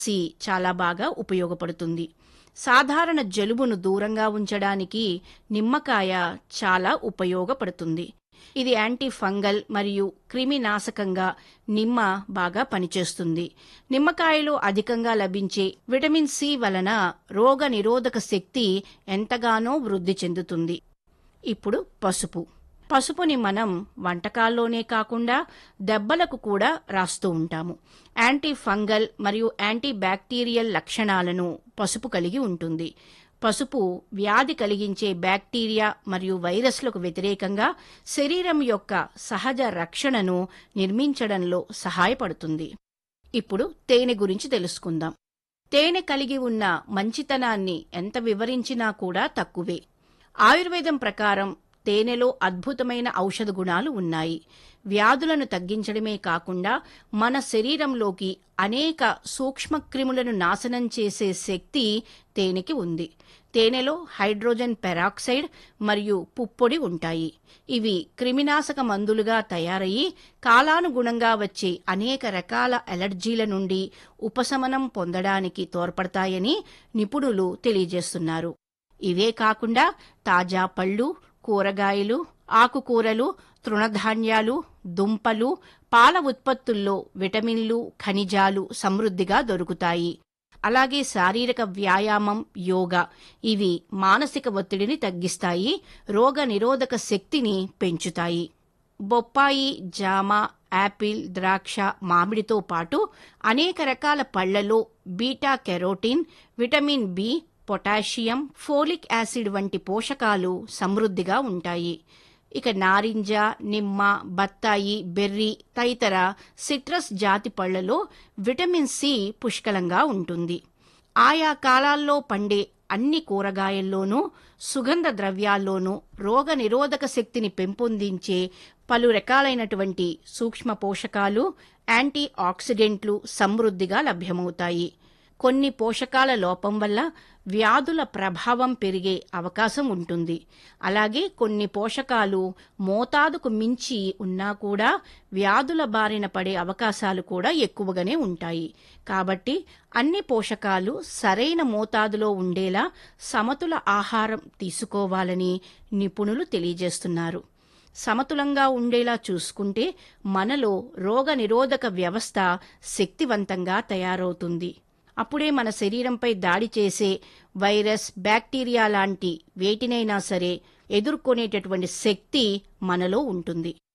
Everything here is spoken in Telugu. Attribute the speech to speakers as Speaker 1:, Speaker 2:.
Speaker 1: సి చాలా బాగా ఉపయోగపడుతుంది సాధారణ జలుబును దూరంగా ఉంచడానికి నిమ్మకాయ చాలా ఉపయోగపడుతుంది ఇది యాంటీ ఫంగల్ మరియు క్రిమినాశకంగా నిమ్మ బాగా పనిచేస్తుంది నిమ్మకాయలో అధికంగా లభించే విటమిన్ సి వలన రోగ నిరోధక శక్తి ఎంతగానో వృద్ధి చెందుతుంది ఇప్పుడు పసుపు పసుపుని మనం వంటకాల్లోనే కాకుండా దెబ్బలకు కూడా రాస్తూ ఉంటాము యాంటీ ఫంగల్ మరియు యాంటీ బ్యాక్టీరియల్ లక్షణాలను పసుపు కలిగి ఉంటుంది పసుపు వ్యాధి కలిగించే బ్యాక్టీరియా మరియు వైరస్లకు వ్యతిరేకంగా శరీరం యొక్క సహజ రక్షణను నిర్మించడంలో సహాయపడుతుంది ఇప్పుడు తేనె గురించి తెలుసుకుందాం తేనె కలిగి ఉన్న మంచితనాన్ని ఎంత వివరించినా కూడా తక్కువే ఆయుర్వేదం ప్రకారం తేనెలో అద్భుతమైన ఔషధ గుణాలు ఉన్నాయి వ్యాధులను తగ్గించడమే కాకుండా మన శరీరంలోకి అనేక సూక్ష్మక్రిములను నాశనం చేసే శక్తి తేనెకి ఉంది తేనెలో హైడ్రోజన్ పెరాక్సైడ్ మరియు పుప్పొడి ఉంటాయి ఇవి క్రిమినాశక మందులుగా తయారయ్యి కాలానుగుణంగా వచ్చే అనేక రకాల అలర్జీల నుండి ఉపశమనం పొందడానికి తోడ్పడతాయని నిపుణులు తెలియజేస్తున్నారు ఇవే కాకుండా తాజా పళ్ళు కూరగాయలు ఆకుకూరలు తృణధాన్యాలు దుంపలు పాల ఉత్పత్తుల్లో విటమిన్లు ఖనిజాలు సమృద్ధిగా దొరుకుతాయి అలాగే శారీరక వ్యాయామం యోగా ఇవి మానసిక ఒత్తిడిని తగ్గిస్తాయి రోగ నిరోధక శక్తిని పెంచుతాయి బొప్పాయి జామ యాపిల్ ద్రాక్ష మామిడితో పాటు అనేక రకాల పళ్లలో beta carotene vitamin B potassium folic acid వంటి పోషకాలు సమృద్ధిగా ఉంటాయి ఇక నారింజ నిమ్మ బత్తాయి బెర్రీ తదితర సిట్రస్ జాతి పళ్లలో విటమిన్ సి పుష్కలంగా ఉంటుంది ఆయా కాలాల్లో పండే అన్ని కూరగాయల్లోనూ సుగంధ ద్రవ్యాల్లోనూ రోగ నిరోధక శక్తిని పెంపొందించే పలు రకాలైనటువంటి సూక్ష్మ పోషకాలు యాంటీ ఆక్సిడెంట్లు సమృద్ధిగా లభ్యమవుతాయి కొన్ని పోషకాల లోపం వల్ల వ్యాధుల ప్రభావం పెరిగే అవకాశం ఉంటుంది అలాగే కొన్ని పోషకాలు మోతాదుకు మించి ఉన్నా కూడా వ్యాధుల బారిన పడే అవకాశాలు కూడా ఎక్కువగానే ఉంటాయి కాబట్టి అన్ని పోషకాలు సరైన మోతాదులో ఉండేలా సమతుల ఆహారం తీసుకోవాలని నిపుణులు తెలియజేస్తున్నారు సమతులంగా ఉండేలా చూసుకుంటే మనలో రోగ నిరోధక వ్యవస్థ శక్తివంతంగా తయారవుతుంది అప్పుడే మన శరీరంపై దాడి చేసే వైరస్ బ్యాక్టీరియా లాంటి వేటినైనా సరే ఎదుర్కొనేటటువంటి శక్తి మనలో ఉంటుంది